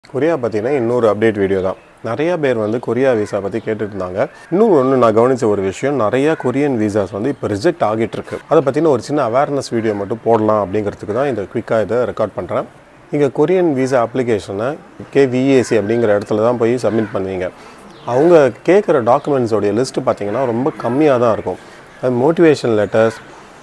Korea பற்றின இன்னொரு update video தான் நிறையா பேர் வந்து கொரியா விசா பற்றி கேட்டுட்டு இருந்தாங்க இன்னும் ஒன்று நான் கவனித்த ஒரு விஷயம் நிறையா கொரியன் விசாஸ் வந்து இப்போ ரிஜெக்ட் ஆகிட்டு இருக்கு அதை பற்றின ஒரு சின்ன அவேர்னஸ் வீடியோ மட்டும் போடலாம் அப்படிங்கிறதுக்கு தான் இந்த குயிக்காக இதை ரெக்கார்ட் பண்ணுறேன் இங்கே கொரியன் விசா அப்ளிகேஷனை கேவிஏசி அப்படிங்கிற இடத்துல தான் போய் சப்மிட் பண்ணுவீங்க அவங்க கேட்குற டாக்குமெண்ட்ஸோடைய லிஸ்ட்டு பார்த்தீங்கன்னா ரொம்ப கம்மியாக தான் இருக்கும் அது மோட்டிவேஷன் லெட்டர்ஸ்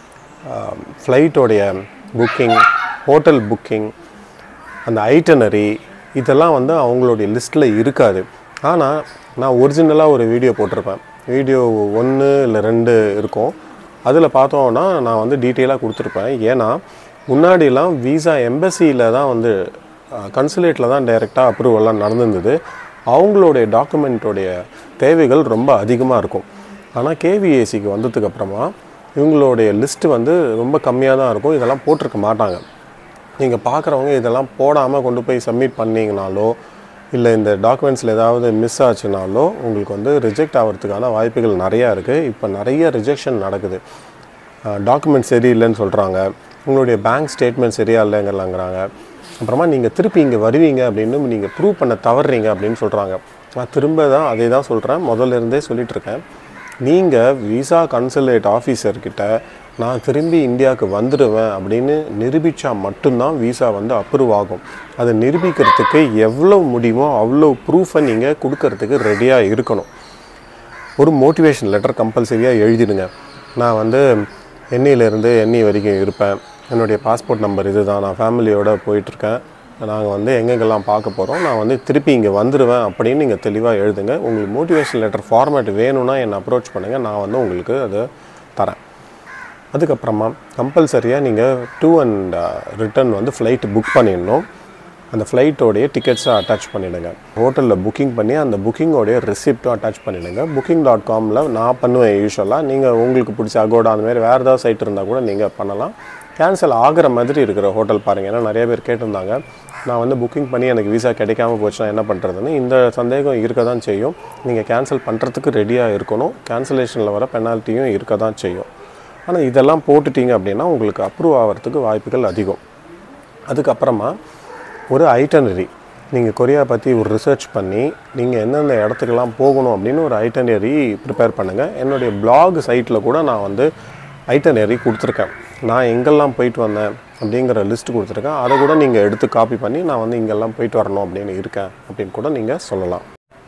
ஃப்ளைட்டோடைய புக்கிங் ஹோட்டல் புக்கிங் அந்த ஐட்டனரி இதெல்லாம் வந்து அவங்களுடைய லிஸ்ட்டில் இருக்காது ஆனால் நான் ஒரிஜினலாக ஒரு வீடியோ போட்டிருப்பேன் வீடியோ ஒன்று இல்லை ரெண்டு இருக்கும் அதில் பார்த்தோன்னா நான் வந்து டீட்டெயிலாக கொடுத்துருப்பேன் ஏன்னா முன்னாடிலாம் விசா எம்பசியில் தான் வந்து கன்சுலேட்டில் தான் டைரெக்டாக அப்ரூவல்லாம் நடந்திருந்தது அவங்களுடைய டாக்குமெண்ட்டோடைய தேவைகள் ரொம்ப அதிகமாக இருக்கும் ஆனால் கேவிஏசிக்கு வந்ததுக்கப்புறமா இவங்களுடைய லிஸ்ட்டு வந்து ரொம்ப கம்மியாக தான் இருக்கும் இதெல்லாம் போட்டிருக்க மாட்டாங்க நீங்கள் பார்க்குறவங்க இதெல்லாம் போடாமல் கொண்டு போய் சப்மிட் பண்ணீங்கனாலோ இல்லை இந்த டாக்குமெண்ட்ஸில் ஏதாவது மிஸ் ஆச்சுனாலோ உங்களுக்கு வந்து ரிஜெக்ட் ஆகிறதுக்கான வாய்ப்புகள் நிறையா இருக்குது இப்போ நிறைய ரிஜெக்ஷன் நடக்குது டாக்குமெண்ட் சரியில்லைன்னு சொல்கிறாங்க உங்களுடைய பேங்க் ஸ்டேட்மெண்ட் சரியா இல்லைங்கிறாங்க அப்புறமா நீங்கள் திருப்பி இங்கே வருவீங்க அப்படின்னு நீங்கள் ப்ரூவ் பண்ண தவறுறீங்க அப்படின்னு சொல்கிறாங்க நான் திரும்ப தான் அதே தான் சொல்கிறேன் முதல்ல இருந்தே சொல்லிட்டு இருக்கேன் நீங்கள் விசா கன்சுலேட் ஆஃபீஸர்கிட்ட நான் திரும்பி இந்தியாவுக்கு வந்துடுவேன் அப்படின்னு நிரூபித்தா மட்டும்தான் விசா வந்து அப்ரூவ் ஆகும் அதை நிரூபிக்கிறதுக்கு எவ்வளோ முடியுமோ அவ்வளோ ப்ரூஃபை நீங்கள் கொடுக்கறதுக்கு ரெடியாக இருக்கணும் ஒரு மோட்டிவேஷன் லெட்டர் கம்பல்சரியாக எழுதிடுங்க நான் வந்து எண்ணியிலேருந்து எண்ணி வரைக்கும் இருப்பேன் என்னுடைய பாஸ்போர்ட் நம்பர் இது தான் நான் ஃபேமிலியோடு போயிட்டுருக்கேன் நாங்கள் வந்து எங்கெங்கெல்லாம் பார்க்க போகிறோம் நான் வந்து திருப்பி இங்கே வந்துடுவேன் அப்படின்னு நீங்கள் தெளிவாக எழுதுங்க உங்களுக்கு மோட்டிவேஷன் லெட்டர் ஃபார்மேட் வேணும்னா என்னை அப்ரோச் பண்ணுங்கள் நான் வந்து உங்களுக்கு அதை தரேன் அதுக்கப்புறமா கம்பல்சரியாக நீங்கள் டூ அண்ட் ரிட்டர்ன் வந்து ஃப்ளைட் புக் பண்ணிடணும் அந்த ஃப்ளைட்டோடைய டிக்கெட்ஸை அட்டாச் பண்ணிவிடுங்க ஹோட்டலில் புக்கிங் பண்ணி அந்த புக்கிங்கோடைய ரெசிப்ட்டும் அட்டாச் பண்ணிவிடுங்க புக்கிங் டாட் காமில் நான் பண்ணுவேன் யூஸ்வலாக நீங்கள் உங்களுக்கு பிடிச்ச அகோடா அந்த மாதிரி வேறு ஏதாவது சைட் இருந்தால் கூட நீங்கள் பண்ணலாம் கேன்சல் ஆகிற மாதிரி இருக்கிற ஹோட்டல் பாருங்கள் ஏன்னா நிறைய பேர் கேட்டிருந்தாங்க நான் வந்து புக்கிங் பண்ணி எனக்கு விசா கிடைக்காம போச்சுன்னா என்ன பண்ணுறதுன்னு இந்த சந்தேகம் இருக்க தான் செய்யும் நீங்கள் கேன்சல் பண்ணுறதுக்கு ரெடியாக இருக்கணும் கேன்சலேஷனில் வர பெனால்ட்டியும் இருக்க தான் செய்யும் ஆனால் இதெல்லாம் போட்டுட்டீங்க அப்படின்னா உங்களுக்கு அப்ரூவ் ஆகிறதுக்கு வாய்ப்புகள் அதிகம் அதுக்கப்புறமா ஒரு ஐட்டனரி நீங்கள் கொரியா பற்றி ஒரு ரிசர்ச் பண்ணி நீங்கள் எந்தெந்த இடத்துக்கெல்லாம் போகணும் அப்படின்னு ஒரு ஐட்டனரி ப்ரிப்பேர் பண்ணுங்கள் என்னுடைய பிளாக் சைட்டில் கூட நான் வந்து ஐட்டனரி கொடுத்துருக்கேன் நான் எங்கெல்லாம் போயிட்டு வந்தேன் அப்படிங்கிற லிஸ்ட் கொடுத்துருக்கேன் அதை கூட நீங்கள் எடுத்து காப்பி பண்ணி நான் வந்து இங்கெல்லாம் போயிட்டு வரணும் அப்படின்னு இருக்கேன் அப்படின்னு கூட நீங்கள் சொல்லலாம்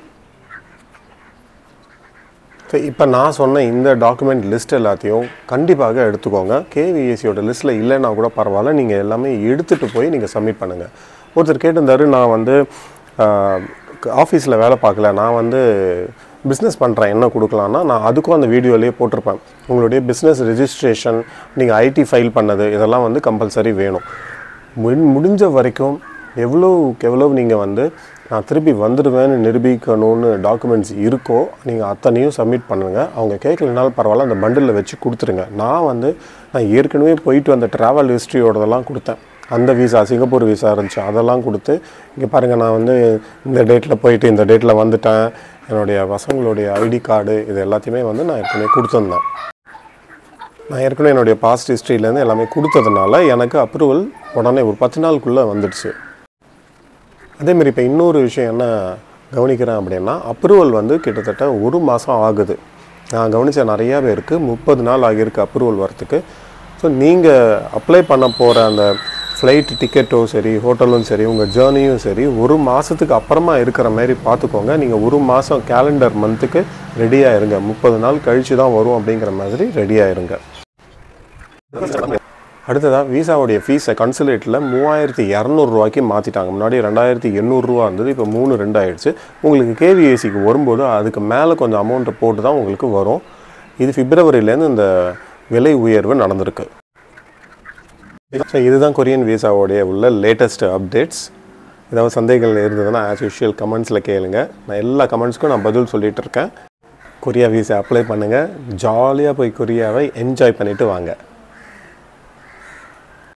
ஸோ இப்போ நான் சொன்ன இந்த டாக்குமெண்ட் லிஸ்ட் எல்லாத்தையும் கண்டிப்பாக எடுத்துக்கோங்க கேவிஎஸ்சியோட லிஸ்ட்டில் இல்லைன்னா கூட பரவாயில்ல நீங்கள் எல்லாமே எடுத்துகிட்டு போய் நீங்கள் சப்மிட் பண்ணுங்கள் ஒருத்தர் கேட்டிருந்தாரு நான் வந்து ஆஃபீஸில் வேலை பார்க்கல நான் வந்து பிஸ்னஸ் பண்ணுறேன் என்ன கொடுக்கலான்னா நான் அதுக்கும் அந்த வீடியோலேயே போட்டிருப்பேன் உங்களுடைய பிஸ்னஸ் ரெஜிஸ்ட்ரேஷன் நீங்கள் ஐடி ஃபைல் பண்ணது இதெல்லாம் வந்து கம்பல்சரி வேணும் முடி முடிஞ்ச வரைக்கும் எவ்வளோக்கு எவ்வளோ நீங்கள் வந்து நான் திருப்பி வந்துடுவேன்னு நிரூபிக்கணும்னு டாக்குமெண்ட்ஸ் இருக்கோ நீங்கள் அத்தனையும் சப்மிட் பண்ணுங்கள் அவங்க கேட்கலனாலும் பரவாயில்ல அந்த பண்டிலில் வச்சு கொடுத்துருங்க நான் வந்து நான் ஏற்கனவே போயிட்டு வந்த ட்ராவல் ஹிஸ்ட்ரியோடதெல்லாம் கொடுத்தேன் அந்த விசா சிங்கப்பூர் விசா இருந்துச்சு அதெல்லாம் கொடுத்து இங்கே பாருங்கள் நான் வந்து இந்த டேட்டில் போயிட்டு இந்த டேட்டில் வந்துட்டேன் என்னுடைய பசங்களுடைய ஐடி கார்டு இது எல்லாத்தையுமே வந்து நான் ஏற்கனவே கொடுத்துருந்தேன் நான் ஏற்கனவே என்னுடைய பாஸ்ட் ஹிஸ்ட்ரியிலேருந்து எல்லாமே கொடுத்ததுனால எனக்கு அப்ரூவல் உடனே ஒரு பத்து நாளுக்குள்ளே வந்துடுச்சு அதேமாரி இப்போ இன்னொரு விஷயம் என்ன கவனிக்கிறேன் அப்படின்னா அப்ரூவல் வந்து கிட்டத்தட்ட ஒரு மாதம் ஆகுது நான் கவனித்த நிறையா பேருக்கு முப்பது நாள் ஆகியிருக்கு அப்ரூவல் வரத்துக்கு ஸோ நீங்கள் அப்ளை பண்ண போகிற அந்த ஃப்ளைட் டிக்கெட்டும் சரி ஹோட்டலும் சரி உங்கள் ஜேர்னியும் சரி ஒரு மாதத்துக்கு அப்புறமா இருக்கிற மாதிரி பார்த்துக்கோங்க நீங்கள் ஒரு மாதம் கேலண்டர் மந்த்துக்கு ரெடியாக இருங்க முப்பது நாள் கழித்து தான் வரும் அப்படிங்கிற மாதிரி ரெடியாக இருங்க அடுத்ததாக விசாவுடைய ஃபீஸை கன்சுலேட்டில் மூவாயிரத்தி இரநூறுவாய்க்கு மாற்றிட்டாங்க முன்னாடி ரெண்டாயிரத்தி எண்ணூறுரூவா இருந்தது இப்போ மூணு ரெண்டு ஆயிடுச்சு உங்களுக்கு கேவிஏசிக்கு வரும்போது அதுக்கு மேலே கொஞ்சம் அமௌண்ட்டை போட்டு தான் உங்களுக்கு வரும் இது பிப்ரவரியிலேருந்து இந்த விலை உயர்வு நடந்திருக்கு ஸோ இதுதான் கொரியன் விசாவோடைய உள்ள லேட்டஸ்ட் அப்டேட்ஸ் ஏதாவது சந்தேகங்கள் இருந்ததுன்னா ஆஸ் யூஷுவல் கமெண்ட்ஸில் கேளுங்க நான் எல்லா கமெண்ட்ஸ்க்கும் நான் பதில் சொல்லிகிட்டு இருக்கேன் கொரியா விசா அப்ளை பண்ணுங்கள் ஜாலியாக போய் கொரியாவை என்ஜாய் பண்ணிவிட்டு வாங்க